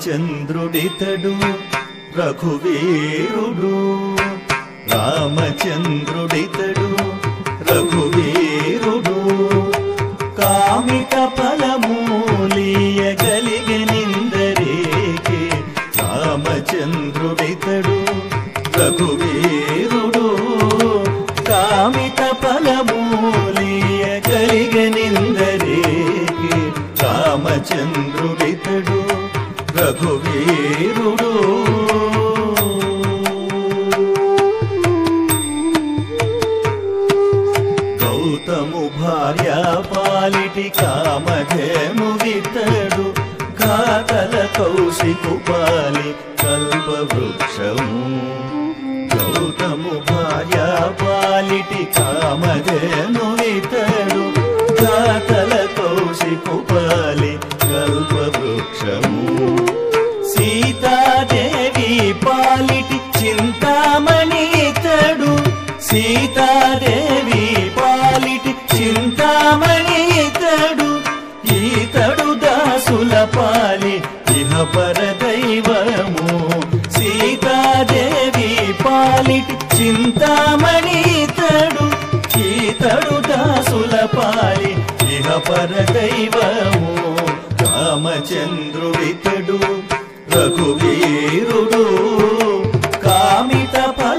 రామచంద్రుడితడు రఘువీరుడు రామచంద్రుడితడు రఘువీరుడు కామిత ఫలమూలియగలిగనిందరేకే రామచంద్రుడితడు రఘువీరుడు కామిత ఫలమూలియగలిగనిందరేకే రామచంద్రుడితడు రఘువీరుడు గౌతము భార్య పాలిటి కామధేను వితడు కాకల కౌశికు పాలి కల్పవృక్షము గౌతము భార్య పాలిటి కామధేను వితడు కాకల కౌశికు పాలి కల్పవృక్షము సీతాదేవి పాలిటి చింతామణి ఇతడు సీతాదేవి పాలిటి చింతామణి ఇతడు ఈతడు దాసుల పాలి ఇహ పర దైవము సీతాదేవి పాలిటి చింతామణి ఇతడు ఈతడు దాసుల పాలి ఇహ పర దైవము రామచంద్రుడితడు రఘువీరుడు కామిత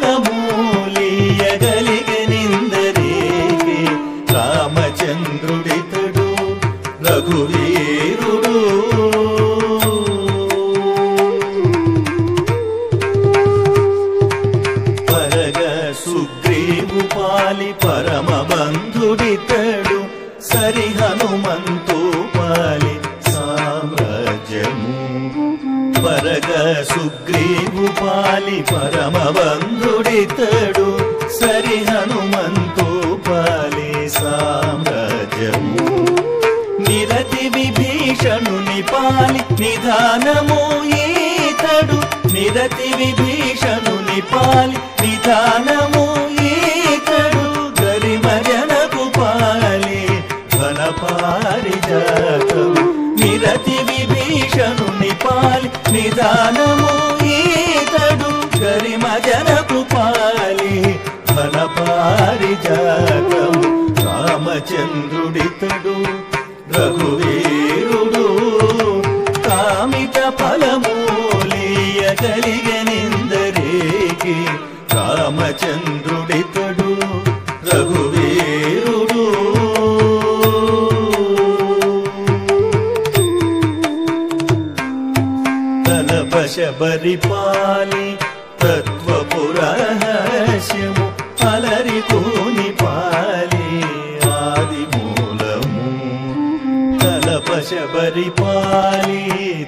ఫలమూలియగలిగనిందరేకి రామచంద్రుడితడు రఘువీరుడు పరగ సుగ్రీవు పాలి పరమ బంధుడితడు సరి హనుమంతు పాలి సామ్రాజ్యము పరగ సుగ్రీవు పాలి పరమ బంధుడితడు సరి హనుమంతు పాలి సామ్రాజ్యము నిరతి విభీషణుని పాలి నిధానము ఈతడు నిరతి విభీషణుని పాలి నిధానము ఈతడు గరిమజనకు పాలి ఘన పారిజాతము నిరతి విభీషణుని పాలి నిధానము ఈతడు గరిమజనకు పాలి ఘన పారిజాతము రామచంద్రుడితడు రఘువీరుడు కామిత ఫలమూలియగలిగనిందరేకి రామచంద్రుడితడు రఘువీరుడు తలపశబరి పాలి తత్వపురహస్యము అలరి కూని పాలి ఆది మూలము తలపశబరి పాలి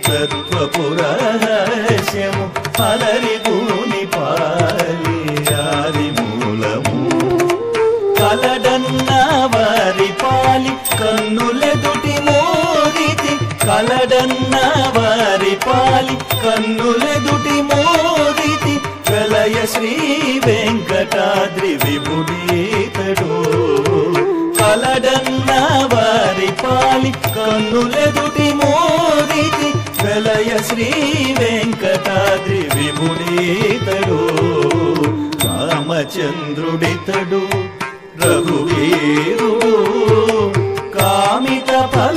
తత్వపురహస్యము అలరి కూని పాలి ఆది మూలము కలడన్న వారి పాలి కన్నులెదుటి మోదితి కలడన్న వారి పాలి కన్నులెదుటి మోదితి కలయ శ్రీ వెంకటాద్రి విభుడీతడు కలడన్న వారి పాలి కన్నులెదుటి మోదితి కలయ శ్రీ వెంకటాద్రి విభుడీతడు రామచంద్రుడితడు రఘువీరుడు కామిత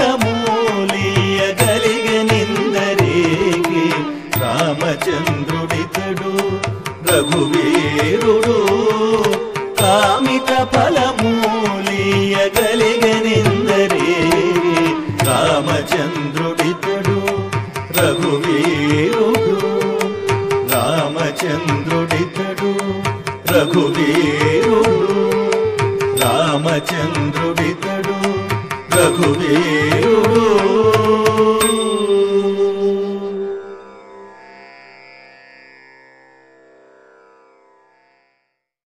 ఫలమూలియగలిగనిందరేకి రామచంద్రుడితడు రఘువీరుడు కామిత ఫలమూలియగలిగనిందరేకి రామచంద్రుడితడు రఘువీరుడు రామచంద్రుడితడు రఘువీరుడు రామచంద్రుడితడు రఘువీరుడు